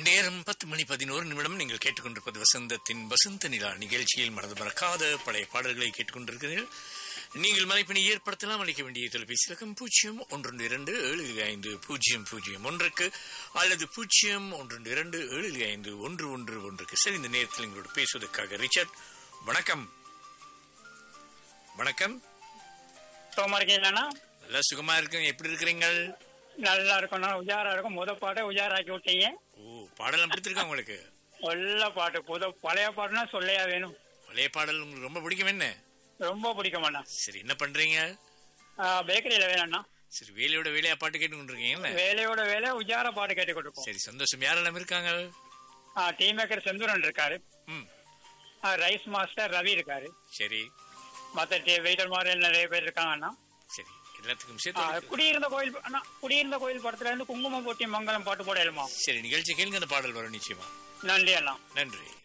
நேரம் பத்து மணி பதினோரு நிமிடம் நீங்கள் கேட்டுக்கொண்டிருப்பது வசந்தத்தின் வசந்த நிலா நிகழ்ச்சியில் மனது மறக்காத பழைய பாடல்களை கேட்டுக்கொண்டிருக்கிறீர்கள் நீங்கள் மலைப்பினை ஏற்படுத்தலாம் அளிக்க வேண்டிய தொலைபேசி இலக்கம் பூஜ்ஜியம் ஒன்று இரண்டு ஏழு ஐந்து பூஜ்ஜியம் பூஜ்ஜியம் ஒன்றுக்கு அல்லது பூஜ்ஜியம் ஒன்று இரண்டு ஏழு ஐந்து ஒன்று ஒன்று ஒன்றுக்கு சரி இந்த நேரத்தில் எங்களோடு பேசுவதற்காக ரிச்சர்ட் வணக்கம் வணக்கம் சுகமா இருக்கீங்களா நல்லா சுகமா இருக்கேன் எப்படி இருக்கிறீங்க நல்லா இருக்கணும் உஜாரா இருக்கும் முத பாட்டை உஜாராக்கி விட்டீங்க ஓ பாடலாம் பிடித்திருக்கா உங்களுக்கு நல்ல பாட்டு புத பழைய பாட்டுனா சொல்லையா வேணும் பழைய பாடல் உங்களுக்கு ரொம்ப பிடிக்கும் என்ன ரொம்ப பிடிக்கும் அண்ணா சரி என்ன பண்றீங்க பேக்கரியில வேணும்ண்ணா சரி வேலையோட வேலையா பாட்டு கேட்டுக்கொண்டிருக்கீங்கல்ல வேலையோட வேலை உஜாரா பாட்டு கேட்டு கொடுப்போம் சரி சந்தோஷம் யாரெல்லாம் இருக்காங்க டீ மேக்கர் செந்தூரன் இருக்காரு ம் ஆ, ரைஸ் மாஸ்டர் ரவி இருக்காரு சரி மத்த டீ வெயிட்டர் மாதிரி நிறைய பேர் இருக்காங்கண்ணா சரி எல்லாத்துக்கும் ஆ, சேர்த்து குடியிருந்த கோயில் அண்ணா குடியிருந்த கோயில் படத்துல இருந்து குங்குமம் போட்டி மங்களம் பாட்டு போட எழுமா சரி நிகழ்ச்சி கேளுங்க அந்த பாடல் வரும் நிச்சயமா நன்றி அண்ணா நன்றி